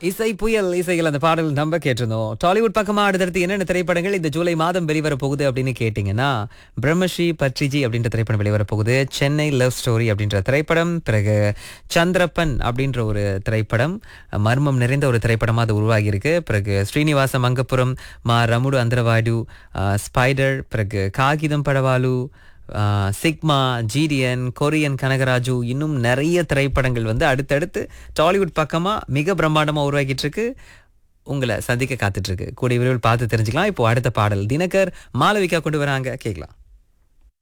இசை புயல் இசைகள் அந்த பாடல் நம்ம கேட்டிருந்தோம் டாலிவுட் பக்கமா அடுத்தடுத்து என்னென்ன திரைப்படங்கள் இந்த ஜூலை மாதம் வெளிவர போகுது அப்படின்னு கேட்டிங்கன்னா பிரம்மஸ்ரீ பட்ரிஜி அப்படின்ற திரைப்படம் வெளிவர போகுது சென்னை லவ் ஸ்டோரி அப்படின்ற திரைப்படம் பிறகு சந்திரப்பன் அப்படின்ற ஒரு திரைப்படம் மர்மம் நிறைந்த ஒரு திரைப்படமா அது உருவாகி இருக்கு பிறகு ஸ்ரீனிவாச மங்கப்புரம் மா ரமுடு அந்தரவாடு ஆஹ், ஸ்பைடர் பிறகு காகிதம் படவாலு ஆஹ், சிக்மா ஜிடிஎன் கொரியன் கனகராஜு இன்னும் நிறைய திரைப்படங்கள் வந்து அடுத்தடுத்து டாலிவுட் பக்கமா மிக பிரம்மாண்டமா உருவாக்கிட்டு இருக்கு உங்களை சந்திக்க காத்துட்டு இருக்கு கூடிய விரைவில் பார்த்து தெரிஞ்சுக்கலாம் இப்போ அடுத்த பாடல் தினகர் மாளவிகா கொண்டு வராங்க கேட்கலாம்